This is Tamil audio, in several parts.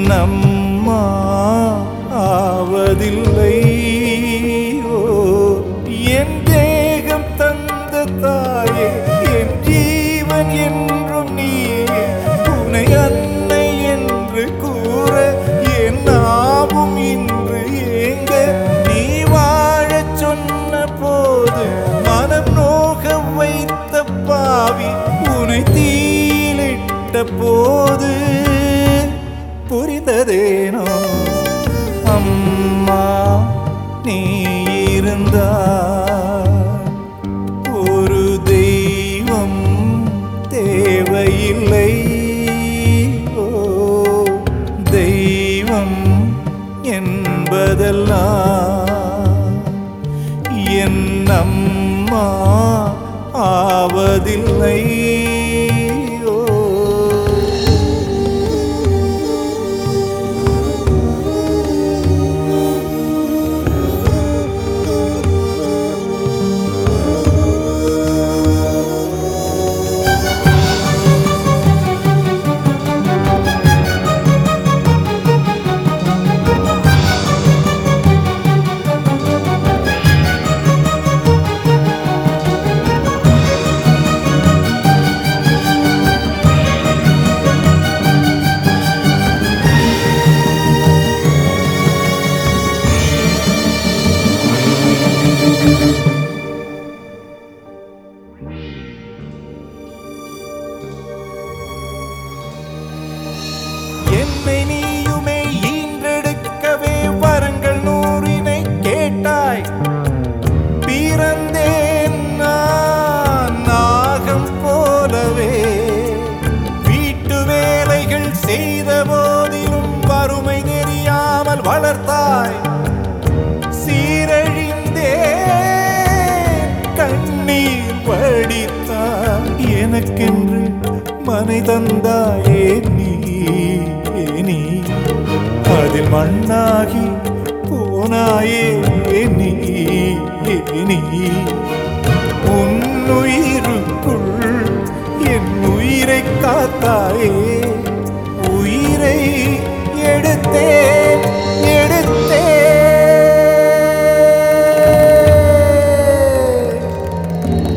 அம்மா ஆவதில்லை ஓ என் தேகம் தந்த தாயே என் ஜீவன் என்றும் நீயே உனை அன்னை என்று கூற என் நாவும் இன்று ஏங்க நீ வாழச் சொன்ன போது மனம் நோக வைத்த பாவி உனை தீலிட்ட போது புரிந்ததேனோ அம்மா நீ இருந்தால் ஒரு தெய்வம் தேவையில்லை ஓ தெய்வம் என்பதெல்லாம் என் அம்மா ஆவதில்லை ஓ என்னை நீயுமே ஈன்றெடுக்கவே வரங்கள் நூறினை கேட்டாய் பிறந்தேன் நான் நாகம் போலவே வீட்டு வேலைகள் செய்த போதிலும் வறுமை தெரியாமல் வளர்த்தாய் சீரழிந்தே கண்ணீர் வடித்தாய் எனக்கென்று மனை தந்தாயே நீ நீ அதில் மண்ணாகி போனாயே நீ நீ உன்னுயிருக்குள் என் உயிரை காத்தாயே உயிரை எடுத்தேன் எடுத்தேன்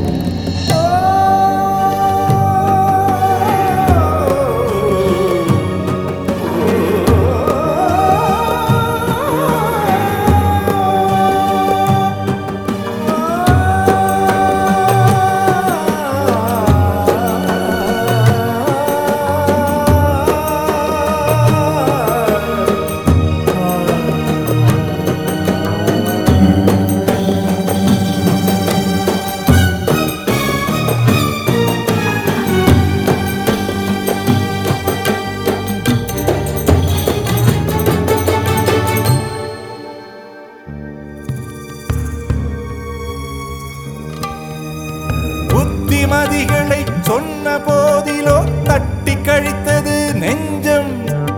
புத்திமதிகளை சொன்ன போதிலோ தட்டி கழித்தது நெஞ்சம்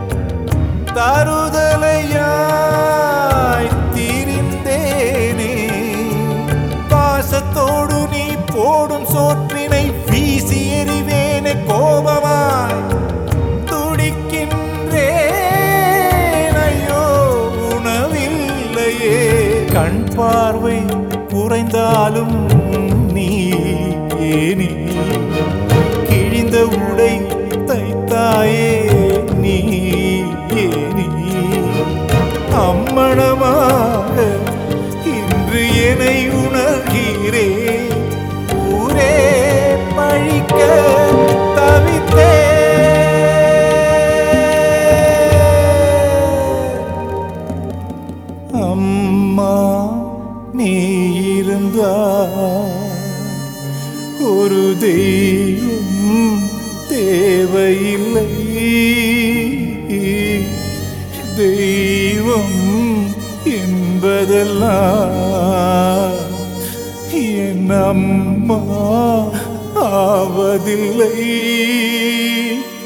தருதலையாய் திரிந்தேனே பாசத்தோடு நீ போடும் சோற்றினை வீசி எறிவேனே கோபமாய் துடிக்கின்றேன் ஐயோ உணவில்லையே கண் பார்வை குறைந்தாலும் நீ ஏனி கிழிந்த உடை தைத்தாயே நீ ஏனி அம்மணமாக இன்று என்னை உணர்கிறேன் ஊரே பழிக்க தவித்தேன் அம்மா நீ இருந்தா ஒரு தெய்வம் தேவையில்லை தெய்வம் என்பதெல்லாம் என் அம்மா ஆவதில்லை